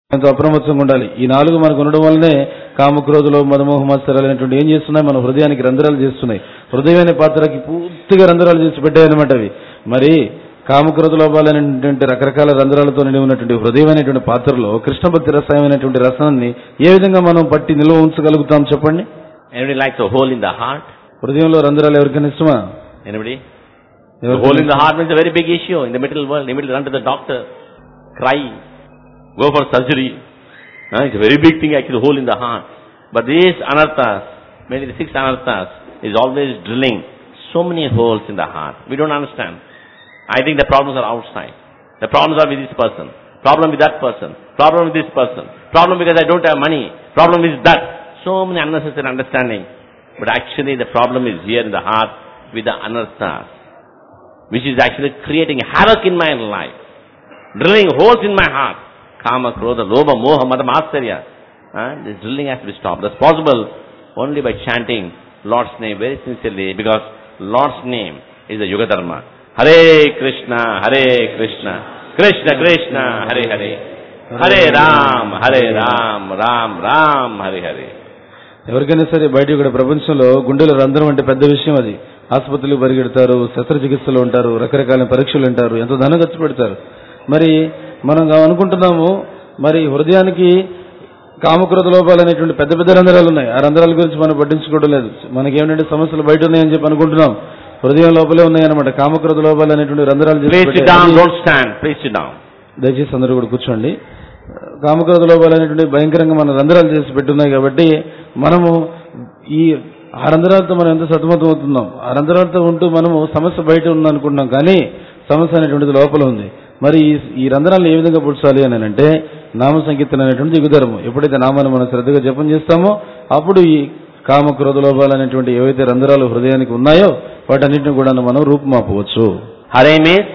ఎంతో అప్రమత్తంగా ఉండాలి ఈ నాలుగు మనకు ఉండడం వల్లనే కామక్రోధులు మదమోహ మత్సరాలు అనేటువంటి ఏం చేస్తున్నాయి మన హృదయానికి రంధ్రాలు చేస్తున్నాయి హృదయం అనే పాత్రకి పూర్తిగా రంధ్రాలు చేసి పెట్టాయన్నమాట అవి మరి కామక్రోధ లోపాలనేటువంటి రకరకాల రంధ్రాలతో నిండి ఉన్నటువంటి హృదయం అనేటువంటి పాత్రలో కృష్ణ భక్తి రసాయం అనేటువంటి రసాన్ని ఏ విధంగా మనం పట్టి నిల్వ ఉంచగలుగుతాం చెప్పండి Anybody likes a hole in the heart? హృదయంలో రంధ్రాలు ఎవరికైనా ఇష్టమా Anybody? The ఎవరికైనా hole in the heart means a very big issue in the middle world. Immediately run to the doctor, cry, go for surgery. Uh, it's a very big thing actually, the hole in the heart. But these anarthas, maybe the six anarthas, is always drilling so many holes in the heart. We don't understand. I think the problems are outside. The problems are with this person. Problem with that person. Problem with this person. Problem because I don't have money. Problem is that. So many unnecessary understanding. But actually the problem is here in the heart with the anarthas which is actually creating havoc in my life, drilling holes in my heart. Kama, Krodha, Lobha, Moha, Mada, Matsarya. Uh, this drilling has to be stopped. That's possible only by chanting Lord's name very sincerely because Lord's name is the Yuga Dharma. Hare Krishna, Hare Krishna, Krishna Krishna, Hare Hare. Hare Ram, Hare Ram, Ram Ram, Hare Hare. ఎవరికైనా సరే బయట ఇక్కడ ప్రపంచంలో గుండెలో రంధ్రం అంటే పెద్ద విషయం అది ఆసుపత్రులకు పరిగెడతారు శస్త్రచికిత్సలు ఉంటారు రకరకాల పరీక్షలు ఉంటారు ఎంతో ధనం ఖర్చు పెడతారు మరి మనం అనుకుంటున్నాము మరి హృదయానికి కామక్రోధ లోపాలు అనేటువంటి పెద్ద పెద్ద రంధ్రాలు ఉన్నాయి ఆ రంధ్రాల గురించి మనం పట్టించుకోవడం లేదు మనకేమిటంటే సమస్యలు బయట ఉన్నాయని చెప్పి అనుకుంటున్నాం హృదయం లోపలే ఉన్నాయన్నమాట కామక్రోధ లోపాలు అనేటువంటి రంధ్రాలు చేసి Please sit పెట్టాయి. down, don't stand. Please sit down. దయచేసి అందరూ కూడా కూర్చోండి కామక్రోధ లోపాలు అనేటువంటి భయంకరంగా మన రంధ్రాలు చేసి పెట్టున్నాయి కాబట్టి మనము ఈ ఆ రంధ్రాలతో మనం ఎంత సతమతం అవుతున్నాం ఆ రంధ్రాలతో ఉంటూ మనము సమస్య బయట ఉంది అనుకుంటున్నాం కానీ సమస్య అనేటువంటిది లోపల ఉంది మరి ఈ ఈ రంధ్రాలను ఏ విధంగా పుడ్చాలి అని అంటే నామ సంకీర్తన అనేటువంటి దిగుదరము ఎప్పుడైతే నామాన్ని మనం శ్రద్ధగా జపం చేస్తామో అప్పుడు ఈ కామ క్రోధ లోపాలు అనేటువంటి ఏవైతే రంధ్రాలు హృదయానికి ఉన్నాయో వాటన్నిటిని కూడా మనం రూపుమాపవచ్చు Hare means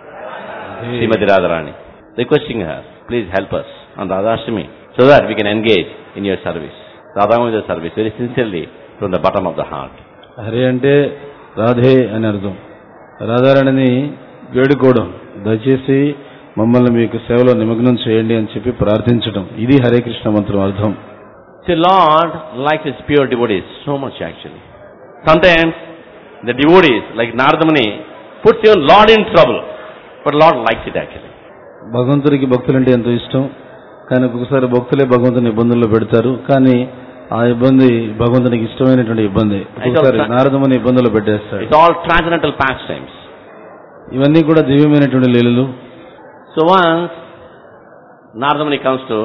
Srimati Radharani. Requesting her, please help us on Radhashtami so that we can engage in your service. Radhamaya service very sincerely from the bottom of the heart. Hari అంటే రాధే అని అర్థం రాధారాణిని వేడుకోవడం దయచేసి మమ్మల్ని మీకు సేవలో నిమగ్నం చేయండి అని చెప్పి ప్రార్థించడం ఇది హరే కృష్ణ మంత్రం అర్థం See, Lord likes his pure devotees so much actually. Sometimes the devotees, like Nardamani, puts even Lord in trouble. But Lord likes it actually. భగవంతుడికి భక్తులంటే ఎంతో ఇష్టం కానీ ఒక్కొక్కసారి భక్తులే భగవంతుని ఇబ్బందుల్లో పెడతారు కానీ ఆ ఇబ్బంది భగవంతునికి ఇష్టమైనటువంటి ఇబ్బంది ఒక్కొక్కసారి నారదముని ఇబ్బందులు పెట్టేస్తాడు It's all transcendental pastimes. ఇవన్నీ కూడా దివ్యమైనటువంటి లీలలు So once Nardamani comes to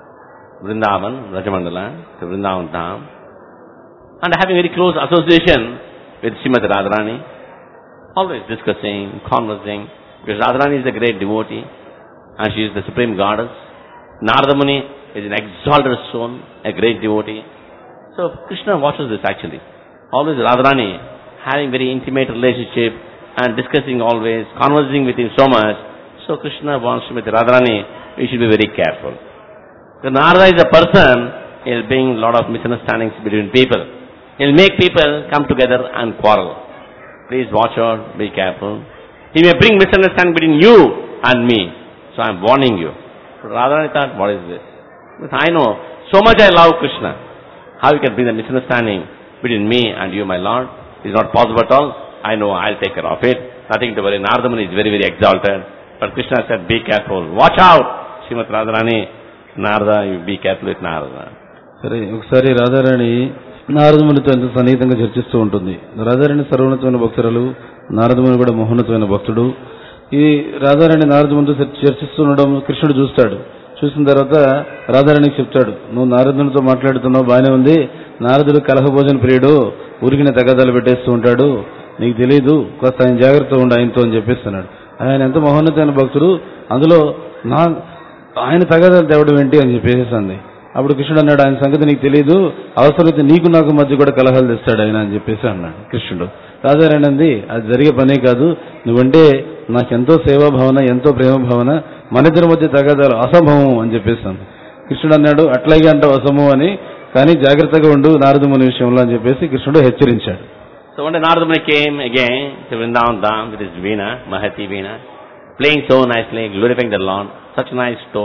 Vrindavan, Rajamandala, to Vrindavan Dham, and having very close association with Srimati Radharani, always discussing, conversing, because Radharani is a great devotee, and she is the supreme goddess. Nardamuni is an exalted soul, a great devotee. So Krishna watches this actually. Always Radharani having very intimate relationship and discussing always, conversing with him so much. So Krishna wants Srimati Radharani, we should be very careful. The Narada is a person, he'll bring a lot of misunderstandings between people. He'll make people come together and quarrel. Please watch out, be careful. He may bring misunderstanding between you and me. So I'm warning you. But Radharani thought, what is this? Because I know, so much I love Krishna. How you can bring the misunderstanding between me and you, my Lord? It's not possible at all. I know, I'll take care of it. Nothing to worry. Nardamani is very, very exalted. But Krishna said, be careful. Watch out. Srimati Radharani, Narada, you be careful with Narada. సరే ఒకసారి రాధారాణి నారదమునితో ఎంతో సన్నిహితంగా చర్చిస్తూ ఉంటుంది రాధారాణి సర్వోన్నతమైన భక్తురాలు నారదముని కూడా మహోన్నతమైన భక్తుడు ఈ రాధారాణి నారదమునితో చర్చ- చర్చిస్తుండడం కృష్ణుడు చూస్తాడు చూసిన తర్వాత రాధారాణికి చెప్తాడు నువ్వు నారదునితో మాట్లాడుతున్నావు బాగానే ఉంది నారదుడు కలహభోజన ప్రియుడు ఊరికిన తగాదాలు పెట్టేస్తూ ఉంటాడు నీకు తెలియదు కాస్త ఆయన జాగ్రత్తగా ఉండు ఆయనతో అని చెప్పేస్తున్నాడు ఆయన ఎంత మహోన్నతమైన భక్తుడు అందులో నా ఆయన తగాదాలు తేవడం ఏంటి అని చెప్పేసి అంది అప్పుడు కృష్ణుడు అన్నాడు ఆయన సంగతి నీకు తెలియదు అవసరమైతే నీకు నాకు మధ్య కూడా కలహాలు తెస్తాడు ఆయన అని చెప్పేసి అన్నాడు కృష్ణుడు రాజారాయణ అంది అది జరిగే పనే కాదు నువ్వంటే నాకెంతో సేవా భావన ఎంతో ప్రేమ భావన మన ఇద్దరి మధ్య తగాదాలు అసంభవం అని చెప్పేసాను కృష్ణుడు అన్నాడు అట్లాగే అంటావు అసంభవం అని కానీ జాగ్రత్తగా ఉండు నారదముని విషయంలో అని చెప్పేసి కృష్ణుడు హెచ్చరించాడు So one day Nardamani came again to Vrindavan Dham with his Veena, Mahati Veena, playing so nicely, glorifying the Lord, such a nice tone.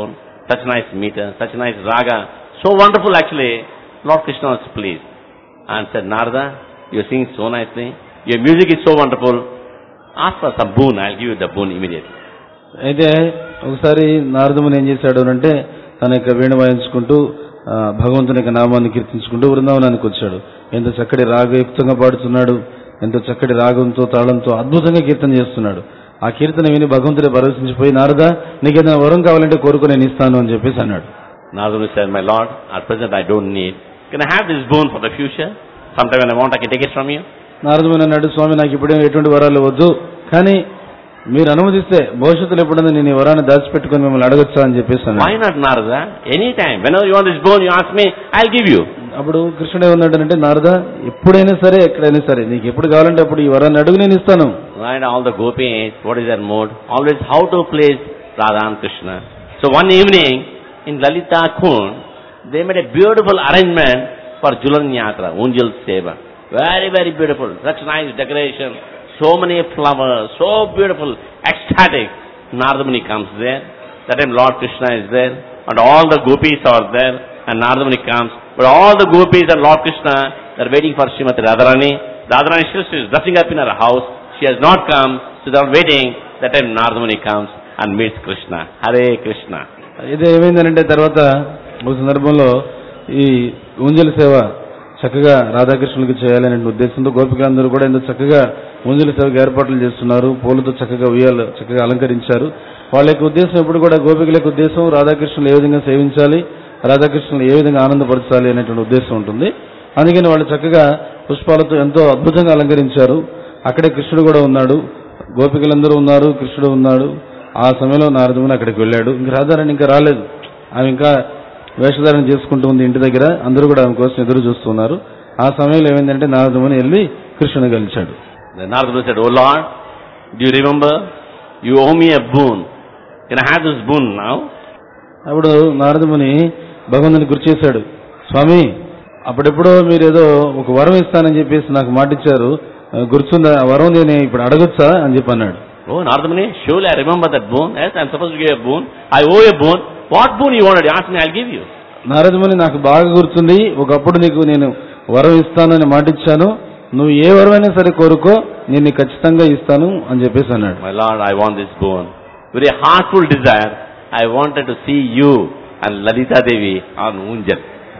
such nice meter, such nice raga. So wonderful actually. Lord Krishna was pleased and said, Narada, you're singing so nicely. Your music is so wonderful. Ask for some boon. I'll give you the boon immediately. అయితే ఒకసారి నారదముని ఏం చేశాడు అంటే తన యొక్క వీణ వాయించుకుంటూ ఆ, భగవంతుని యొక్క నామాన్ని కీర్తించుకుంటూ బృందావనానికి వచ్చాడు ఎంత చక్కటి రాగయుక్తంగా పాడుతున్నాడు ఎంత చక్కటి రాగంతో తాళంతో అద్భుతంగా కీర్తన చేస్తున్నాడు ఆ కీర్తన విని భగవంతుడే పరవశించిపోయి నారదా నీకు ఏదైనా వరం కావాలంటే కోరుకు నేను ఇస్తాను అని చెప్పేసి అన్నాడు Narada said, My Lord, at present I don't need. Can I have this boon for the future? Sometime when I want, I can take it from you. నారదముని అన్నాడు స్వామి నాకు ఇప్పుడే ఎటువంటి వరాలు వద్దు కానీ మీరు అనుమతిస్తే భవిష్యత్తులో ఎప్పుడైనా నేను ఈ వరాన్ని దాచిపెట్టుకొని మిమ్మల్ని అడగొచ్చా అని చెప్పేసి అన్నాడు Why not Narada? Anytime. Whenever you want this boon, you ask me, I'll give you. అప్పుడు కృష్ణుడు ఏమన్నాడంటే నారద ఎప్పుడైనా సరే ఎక్కడైనా సరే నీకు ఎప్పుడు కావాలంటే అప్పుడు ఈ వరాన్ని అడుగు నేను ఇస్తాను Right, all the gopis, what is their mode? Always how to place Radha and Krishna. So one evening, in Lalita Kund, they made a beautiful arrangement for Julan Yatra, Unjal Seva. Very, very beautiful. Such nice decoration. So many flowers. So beautiful. Ecstatic. Narada Muni comes there. That time Lord Krishna is there. And all the gopis are there. And Narada Muni comes. But all the gopis and Lord Krishna, they're waiting for Srimati Radharani. Radharani still is dressing up in her house. She has not come. So they're waiting. That time Narada Muni comes and meets Krishna. Hare Krishna. ఇది ఏమైందంటే తర్వాత ఒక సందర్భంలో ఈ ఊంజల సేవ చక్కగా రాధాకృష్ణులకి చేయాలనే ఉద్దేశంతో గోపికలందరూ కూడా ఎంతో చక్కగా ఊంజల సేవకి ఏర్పాట్లు చేస్తున్నారు పూలతో చక్కగా ఉయ్యాలు చక్కగా అలంకరించారు వాళ్ళ యొక్క ఉద్దేశం ఎప్పుడు కూడా గోపికల యొక్క ఉద్దేశం రాధాకృష్ణులు ఏ విధంగా సేవించాలి రాధాకృష్ణులు ఏ విధంగా ఆనందపరచాలి అనేటువంటి ఉద్దేశం ఉంటుంది అందుకని వాళ్ళు చక్కగా పుష్పాలతో ఎంతో అద్భుతంగా అలంకరించారు అక్కడే కృష్ణుడు కూడా ఉన్నాడు గోపికలందరూ ఉన్నారు కృష్ణుడు ఉన్నాడు ఆ సమయంలో నారదుని అక్కడికి వెళ్ళాడు ఇంక రాధారాణి ఇంకా రాలేదు ఆమె ఇంకా వేషధారణ చేసుకుంటూ ఉంది ఇంటి దగ్గర అందరూ కూడా ఆమె కోసం ఎదురు చూస్తున్నారు ఆ సమయంలో ఏమైందంటే నారదముని వెళ్ళి కృష్ణుని కలిచాడు The Narada Muni said, Oh Lord, do you remember? You owe me a boon. Can I have this boon now? అప్పుడు నారదముని భగవంతుని గుర్తు చేశాడు స్వామి అప్పుడెప్పుడో మీరు ఏదో ఒక వరం ఇస్తానని చెప్పేసి నాకు మాట ఇచ్చారు ఆ, గుర్తుందా ఆ వరం నేను ఇప్పుడు అడగొచ్చా అని చెప్పి అన్నాడు Oh, Narada Muni, surely I remember that boon. Yes, I'm supposed to give a boon. I owe a boon. What boon you wanted? Ask me, I'll give you. నారదముని నాకు బాగా గుర్తుంది ఒకప్పుడు నీకు నేను వరం ఇస్తానని మాట ఇచ్చాను నువ్వు ఏ వరమైనా సరే కోరుకో నేను నీకు ఖచ్చితంగా ఇస్తాను అని చెప్పేసి అన్నాడు My Lord, I want this boon. Very heartful desire. I wanted to see you and Lalita Devi on Unjal.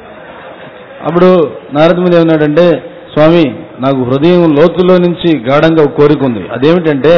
అప్పుడు నారదముని ఏమన్నాడంటే స్వామి నాకు హృదయం లోతులో నుంచి గాఢంగా ఒక కోరిక ఉంది అదేమిటంటే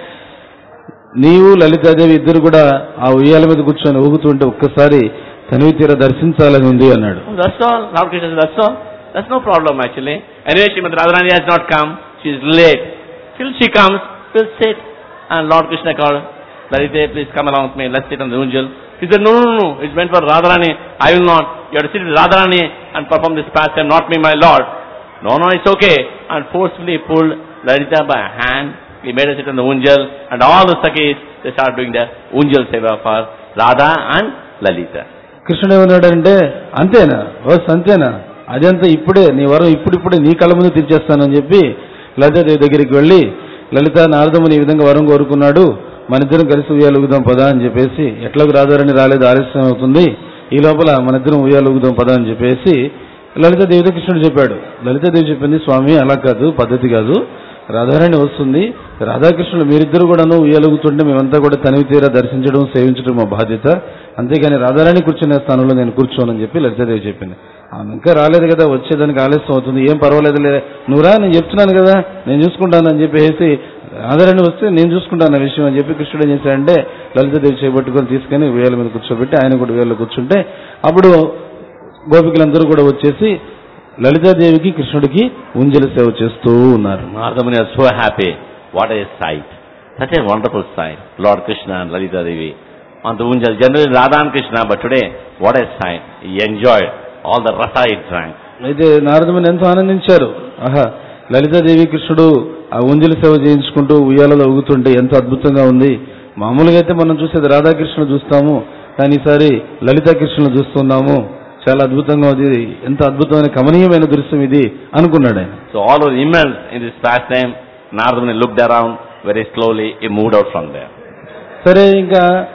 నీవు లలితాదేవి ఇద్దరు కూడా ఆ ఉయ్యాల మీద కూర్చొని ఊగుతుంటే ఒక్కసారి తనివి తీర దర్శించాలని ఉంది అన్నాడు Oh, that's all. Lord Krishna said, that's all. That's no problem actually. Anyway, Srimati Radharani has not come. She's late. Till she comes, we'll sit. And Lord Krishna called, Lalita, please come along with me. Let's sit on the Unjal. He said, no, no, no, no. It's meant for Radharani. I will not. You have to sit with Radharani and perform this pastime, not me, my Lord. No, no, it's okay. And forcefully pulled Lalita by a hand. He made her sit on the Unjal. And all the Sakis, they started doing the Unjal Seva for Radha and Lalita. కృష్ణుడు ఏమన్నాడంటే అంతేనా ఓస్ అంతేనా అదంతా ఇప్పుడే నీ వరం ఇప్పుడిప్పుడే నీ కళ్ళ ముందు తీర్చేస్తానని చెప్పి లలితాదేవి దగ్గరికి వెళ్ళి లలిత నారదముని ఈ విధంగా వరం కోరుకున్నాడు మన ఇద్దరం కలిసి ఉయ్యాలు ఊగుదాం పదా అని చెప్పేసి ఎట్లాగూ రాధారని రాలేదు ఆలస్యం అవుతుంది ఈ లోపల మన ఇద్దరం ఉయ్యాలు ఊగుదాం పదా అని చెప్పేసి లలితాదేవితో కృష్ణుడు చెప్పాడు లలితాదేవి చెప్పింది స్వామి అలా కాదు పద్ధతి కాదు రాధారాణి వస్తుంది రాధాకృష్ణులు మీరిద్దరు కూడాను ఉయ్యలుగుతుంటే మేమంతా కూడా తనివి తీరా దర్శించడం సేవించడం మా బాధ్యత అంతేగాని రాధారాణి కూర్చునే స్థానంలో నేను కూర్చోనని చెప్పి లలితాదేవి చెప్పింది ఆమె ఇంకా రాలేదు కదా వచ్చేదానికి ఆలస్యం అవుతుంది ఏం పర్వాలేదులే నువ్వురా నేను చెప్తున్నాను కదా నేను చూసుకుంటాను అని చెప్పేసి రాధారాణి వస్తే నేను చూసుకుంటాను ఆ విషయం అని చెప్పి కృష్ణుడు ఏం చేశాడంటే లలితాదేవి చేపట్టుకొని తీసుకొని ఉయ్యాల మీద కూర్చోబెట్టి ఆయన కూడా ఉయ్యాలో కూర్చుంటే అప్పుడు గోపికలందరూ కూడా వచ్చేసి లలితాదేవికి కృష్ణుడికి ఉంజల సేవ చేస్తూ ఉన్నారు Narada Muni was so happy. What a sight. Such a wonderful sight. Lord Krishna and Lalita Devi on the Unjal. Generally Radha and Krishna, but today, what a sight. He enjoyed all the rasa he drank. అయితే నారదముని ఎంతో ఆనందించారు ఆహా లలితాదేవి కృష్ణుడు ఆ ఉంజల సేవ చేయించుకుంటూ ఉయ్యాలలో ఊగుతుంటే ఎంత అద్భుతంగా ఉంది మామూలుగా అయితే మనం చూసేది రాధాకృష్ణుడు చూస్తాము కానీ ఈసారి లలితా కృష్ణుడు చూస్తున్నాము చాలా అద్భుతంగా ఉంది ఎంత అద్భుతమైన కమనీయమైన దృశ్యం ఇది అనుకున్నాడు ఆయన So all were immersed in this pastime. Narada Muni looked around very slowly. He moved out from there. సరే ఇంకా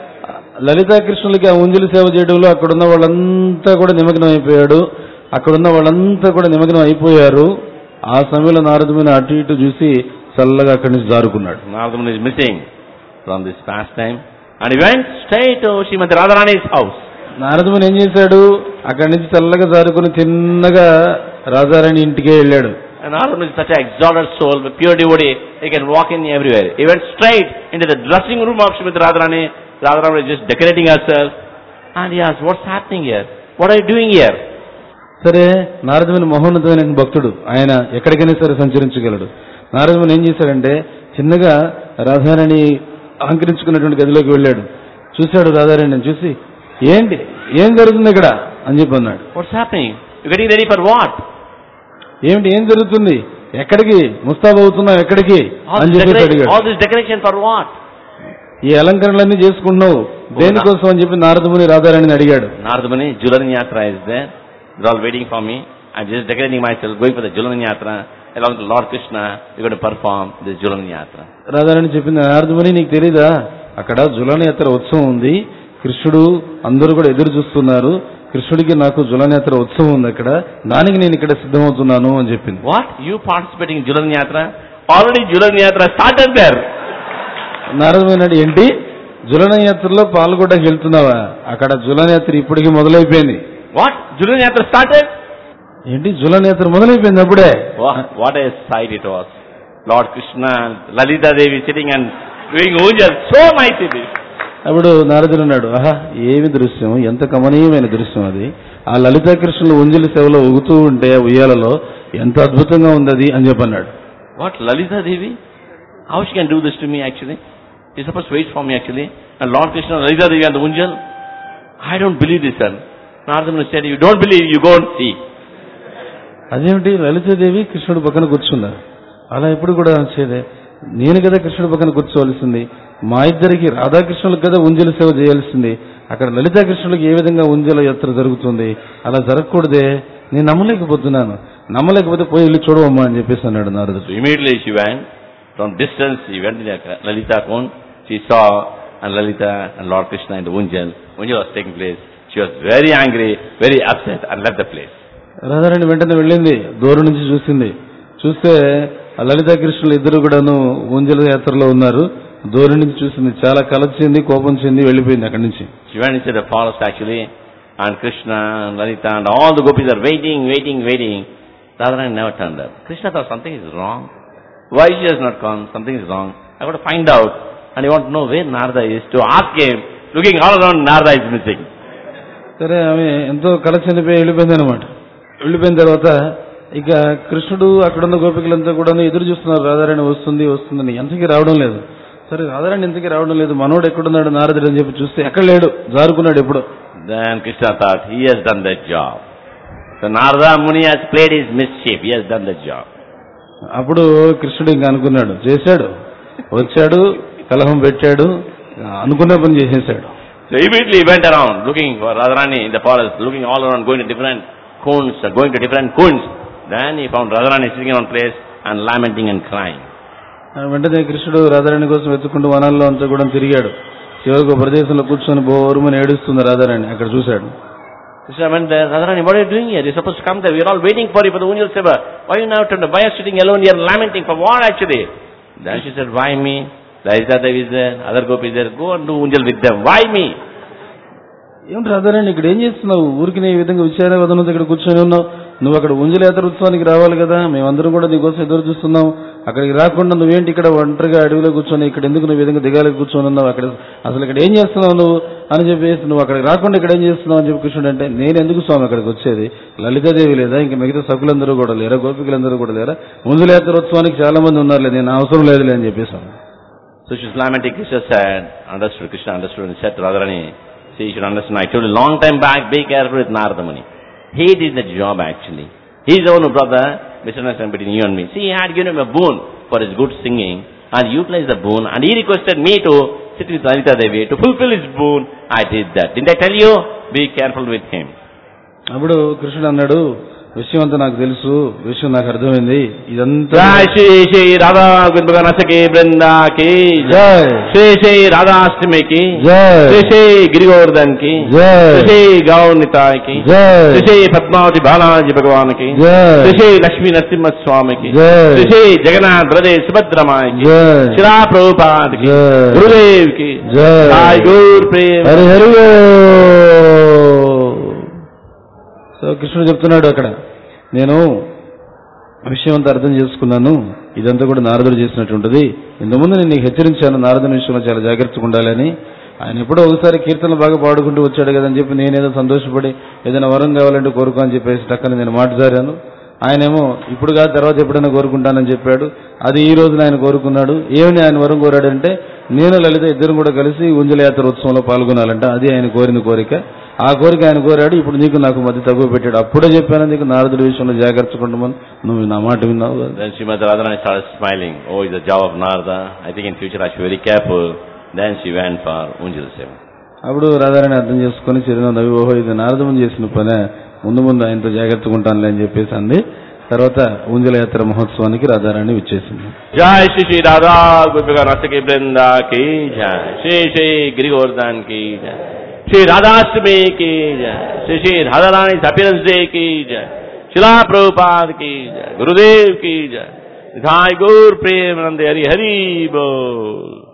లలితా కృష్ణులకి ఆ ఉంజలి సేవ చేయడంలో అక్కడున్న వాళ్ళంతా కూడా నిమగ్నం అయిపోయాడు అక్కడున్న వాళ్ళంతా కూడా నిమగ్నం అయిపోయారు ఆ సమయంలో నారదుని అటు ఇటు చూసి చల్లగా అక్కడి నుంచి జారుకున్నాడు Narada Muni is missing from this pastime. And he went straight to Srimati Radharani's house. నారదుని ఏం చేశాడు అక్కడి నుంచి చల్లగా జారుకుని తిన్నగా రాజారాణి ఇంటికే వెళ్ళాడు And Narada Muni is such an exalted soul, a pure devotee, he can walk in everywhere. He went straight into the dressing room of Srimati Radharani. Radharani was just decorating herself. And he asked, what's happening here? What are you doing here? సరే నారదుని మహోన్నతమైన భక్తుడు ఆయన ఎక్కడికైనా సరే సంచరించగలడు నారదుని ఏం చేశాడంటే చిన్నగా రాధారాణి అలంకరించుకున్నటువంటి గదిలోకి వెళ్ళాడు చూశాడు రాధారాణిని చూసి ఏంటి ఏం జరుగుతుంది ఇక్కడ అని చెప్పి అన్నాడు What's happening? You're getting ready for what? ఏమిటి ఏం జరుగుతుంది ఎక్కడికి ముస్తాబ్ అవుతున్నావు ఎక్కడికి All అని this, చెప్పేసి decoration, అడిగాడు all this decoration for what? ఈ అలంకరణలన్నీ చేసుకుంటున్నావు దేనికోసం అని చెప్పి నారదముని రాధారాణిని అడిగాడు Narada Muni, Julan Yatra is there. They're all waiting for me. I'm just decorating myself, going for the Julan Yatra. Along with Lord Krishna, we're going to perform this Julan Yatra. Radharani చెప్పింది నారదముని నీకు తెలీదా అక్కడ జులనేత్ర ఉత్సవం ఉంది కృష్ణుడు అందరూ కూడా ఎదురు చూస్తున్నారు కృష్ణుడికి నాకు జులనేత్ర ఉత్సవం ఉంది అక్కడ దానికి నేను ఇక్కడ సిద్ధమవుతున్నాను అని చెప్పింది What? You participating in Julan Yatra? Already Julan Yatra started there. నారదముని ఏంటి జులనయాత్రలో పాల్గొనడానికి వెళ్తున్నావా అక్కడ జులనేత్ర ఇప్పటికి మొదలైపోయింది What? Julan Yatra started? ఏంటి జులనేత్ర మొదలైపోయింది అప్పుడే Wow, what a sight it was. Lord Krishna, Lalita Devi sitting and doing ujjal. So nice it is. అప్పుడు నారదుడు అన్నాడు ఆహా ఏమి దృశ్యం ఎంత కమనీయమైన దృశ్యం అది ఆ లలితా కృష్ణులు ఉంజలి సేవలో ఊగుతూ ఉంటే ఆ ఉయ్యాలలో ఎంత అద్భుతంగా ఉంది అది అని చెప్పన్నాడు What? Lalita Devi? How she can do this to me actually? She's supposed to wait for me actually. And Lord Krishna, Lalita Devi and the Unjal? I don't believe this, sir. Narada Muni said, you don't believe, you go and see. అదేమిటి లలితాదేవి కృష్ణుడు పక్కన కూర్చున్నారు అలా ఎప్పుడు కూడా వచ్చేదే నేను కదా కృష్ణుడు పక్కన కూర్చోవలసింది మా ఇద్దరికి రాధాకృష్ణులకు కదా ఉంజలి సేవ చేయాల్సింది అక్కడ లలితా కృష్ణులకు ఏ విధంగా ఉంజల యాత్ర జరుగుతుంది అలా జరగకూడదే నేను నమ్మలేకపోతున్నాను నమ్మలేకపోతే పోయి వెళ్ళి చూడవమ్మా అని చెప్పేసి అన్నాడు నారదుడు So immediately she went. From distance, she went to the Lalita Kund. She saw and Lalita and Lord Krishna in the Unjal. Unjal was taking place. She was very angry, very upset and left the place. Radharani వెంటనే వెళ్ళింది దూరం నుంచి చూసింది చూస్తే ఆ లలితా కృష్ణులు ఇద్దరు కూడాను ఉంజల యాత్రలో ఉన్నారు దూరం నుంచి చూసింది చాలా కలత చెంది కోపం చెంది వెళ్ళిపోయింది అక్కడి నుంచి She went into the forest actually, and Krishna and Lalita and all the gopis are waiting, waiting, waiting. Radharani never turned up. Krishna thought something is wrong. Why she has not come? Something is wrong. I got to find out. And he want to know where Narada is to ask him. Looking all around, Narada is missing. సరే ఆమె ఎంతో కల చెందిపోయి వెళ్ళిపోయింది అనమాట వెళ్ళిపోయిన తర్వాత ఇక కృష్ణుడు అక్కడున్న గోపికలంతా కూడా ఎదురు చూస్తున్నారు రాధారాణి వస్తుంది వస్తుందని ఎంతకీ రావడం లేదు సరే రాధారాణి ఎంతకీ రావడం లేదు మనోడు ఎక్కడున్నాడు నారదుడు అని చెప్పి చూస్తే ఎక్కడ లేడు జారుకున్నాడు ఎప్పుడు Then Krishna thought, he has done that job. So Narada Muni has played his mischief. He has done that job. అప్పుడు కృష్ణుడు ఇంకా అనుకున్నాడు చేశాడు వచ్చాడు కలహం పెట్టాడు అనుకున్న పని చేసేసాడు So immediately he went around looking for Radharani in the forest, looking all around, going to different cones, uh, going to different cones. Then he found Radharani sitting in one place and lamenting and crying. ఆ వెంటనే కృష్ణుడు రాధారాణి కోసం వెతుక్కుంటూ వనాల్లో అంతా కూడా తిరిగాడు చివరికి ఒక ప్రదేశంలో కూర్చొని బోరుమని ఏడుస్తుంది రాధారాణి అక్కడ చూశాడు Krishna went there, Radharani, what are you doing here? You're supposed to come there. We're all waiting for you for the Unjal Seva. Why are you now turned? Why are you sitting alone here lamenting? For what actually? Then she said, why me? Lalita Devi is there, other gopis is there. Go and do Unjal with them. Why me? ఏమిటి రాధారాణి ఇక్కడ ఏం చేస్తున్నావు ఊరికి ఈ విధంగా విచార వదనంతో ఇక్కడ కూర్చొని ఉన్నావు నువ్వు అక్కడ ఉంజలేతర ఉత్సవానికి రావాలి కదా మేమందరం కూడా నీకోసం ఎదురు చూస్తున్నాం అక్కడికి రాకుండా నువ్వేంటి ఇక్కడ ఒంటరిగా అడవిలో కూర్చొని ఇక్కడ ఎందుకు నువ్వు ఈ విధంగా దిగాలి కూర్చొని ఉన్నావు అక్కడ అసలు ఇక్కడ ఏం చేస్తున్నావు నువ్వు అని చెప్పేసి నువ్వు అక్కడికి రాకుండా ఇక్కడ ఏం చేస్తున్నావు అని చెప్పి కృష్ణుడు అంటే నేను ఎందుకు స్వామి అక్కడికి వచ్చేది లలితాదేవి లేదా ఇంకా మిగతా సకులందరూ కూడా లేరా గోపికలందరూ కూడా లేరా ఉంజలేతర ఉత్సవానికి చాలా మంది ఉన్నారు నేను అవసరం లేదులే అని చెప్పేసాను So she's lamenting. Krishna said, understood, Krishna understood and said to Radharani, see, you should understand. I told you long time back, be careful with Narada Muni. He did the job actually. He's the one who brought the misunderstanding between you and me. See, he had given him a boon for his good singing and utilized the boon and he requested me to sit with Lalita Devi to fulfill his boon. I did that. Didn't I tell you? Be careful with him. అప్పుడు కృష్ణుడు అన్నాడు విషయం అంతా నాకు తెలుసు విషయం నాకు అర్థమైంది ఇదంతా जय श्री श्री राधा गुरु रस के वृंदा की जय జై श्री श्री राधाष्टमी की జై श्री श्री गिरिगोवर्धन की జై श्री श्री गौर निताय की జై श्री श्री पद्मावती बालाजी भगवान की श्री జై श्री लक्ष्मी नरसिम्हा स्वामी की जय। श्री श्री जगन्नाथ बलदेव सुभद्रा माई की జై श्री प्रभुपाद की जय। गुरुदेव की जय। जय गौर प्रेम హరి హరి సో కృష్ణుడు చెప్తున్నాడు అక్కడ నేను విషయం అంతా అర్థం చేసుకున్నాను ఇదంతా కూడా నారదుడు చేసినటువంటిది ఇంతకుముందు నేను నీకు హెచ్చరించాను నారదుని విషయంలో చాలా జాగ్రత్తగా ఉండాలని ఆయన ఎప్పుడో ఒకసారి కీర్తనలు బాగా పాడుకుంటూ వచ్చాడు కదని చెప్పి నేనేదో సంతోషపడి ఏదైనా వరం కావాలంటే కోరుకో అని చెప్పేసి టక్కన నేను మాట జారాను ఆయనేమో ఇప్పుడు కాదు తర్వాత ఎప్పుడైనా కోరుకుంటానని చెప్పాడు అది ఈ రోజున ఆయన కోరుకున్నాడు ఏమని ఆయన వరం కోరాడంటే నేను లలిత ఇద్దరం కూడా కలిసి ఉంజల యాత్ర ఉత్సవంలో పాల్గొనాలంట అది ఆయన కోరిన కోరిక ఆ కోరిక ఆయన కోరాడు ఇప్పుడు నీకు నాకు మధ్య తక్కువ పెట్టాడు అప్పుడే చెప్పాను నీకు నారదుడి విషయంలో జాగ్రత్త ఉండమని నువ్వు నా మాట విన్నావు కదా Then Srimati Radharani started smiling. Oh, it's the job of Narada. I think in future I should be very careful. Then she went for Unjil Seva. అప్పుడు రాధారాణి అర్థం చేసుకుని చిరునవ్వు నవ్వి ఓహో ఇది నారదమని చేసిన పనే ముందు ముందు ఆయనతో జాగ్రత్తగా ఉంటానులే అని చెప్పేసి అంది తర్వాత ఉంజల యాత్ర మహోత్సవానికి రాధారాణి విచ్చేసింది जय श्री श्री राधा गोपिका रस के वृंदा की जय श्री श्री गिरिगोवर्धन की जय श्री राधाष्टमी की जय श्री श्री राधा रानी अपीरेंस डे की जय शिला प्रभुपाद की जय गुरुदेव की जय निधाय गौर प्रेम नंदे हरि हरि बोल